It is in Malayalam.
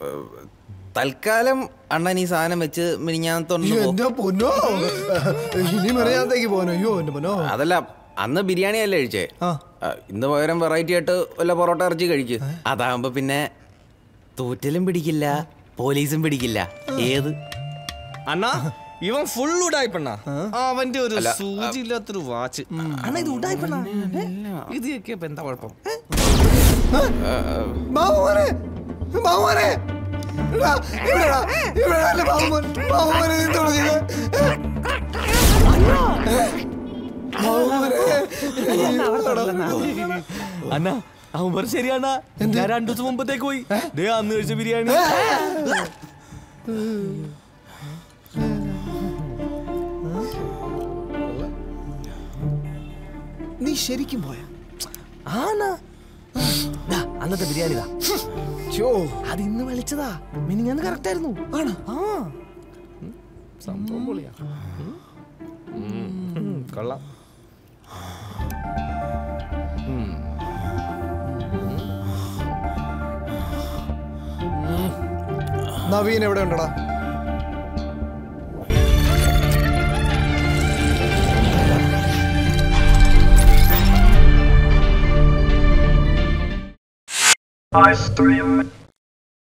തൽക്കാലം അണ്ണൻ ഈ സാധനം വെച്ച് മിനിഞ്ഞാത്തോണ്ട് അയ്യോ, പോ എന്റെ പൊന്നോ ഇനി മെനയാത്തേക്ക് പോകാനോ അയ്യോ എന്റെ പൊന്നോ അതല്ല അന്ന് ബിരിയാണി അല്ലേ കഴിച്ചേ ആ. ആ, ഇന്ന് പകരം വെറൈറ്റി ആയിട്ട് വല്ല പൊറോട്ട ഇറച്ചി കഴിക്ക് അതാകുമ്പോ പിന്നെ തൂറ്റലും പിടിക്കില്ല പോലീസും പിടിക്കില്ല ഏത് അണ്ണാ ഇവൻ ഫുൾ ഉടായിപ്പണ്ണ അവന്റെ ഒരു സൂചി ഇല്ലാത്തൊരു വാച്ച് അണ്ണാ ഇത് ഉടായിപ്പണ്ണ ഇത് കേക്കിയപ്പോ എന്താ കുഴപ്പം ഏ? ബാബുമോനെ ബാബുമോനെ എടാ, ഇവിടെടാ, ഇവിടെടാ എന്റെ ബാബുമോൻ. ബാബുമോനെ നീ എന്താണ് ചെയ്തത്? ബാബുമോനെ. അണ്ണാ അവൻ പറ ശരിയാണ ഞാൻ രണ്ടു ദിവസം മുമ്പത്തേക്ക് പോയി ദേ അന്ന് കഴിച്ച ബിരിയാണി നീ ശരിക്കും പോയാ ആണാ ദാ, അന്നത്തെ ബിരിയാണി ദാ ചോ അത് ഇന്ന് വിളിച്ചതാ മിനിങ്ങാന്ന് കറക്റ്റ് ആയിരുന്നു ആണോ ആ ഉം, സംഭവം പൊളിയാ ഉം. ഉം, കൊള്ളാം നവീൻ എവിടെ ഉണ്ടടാ I stream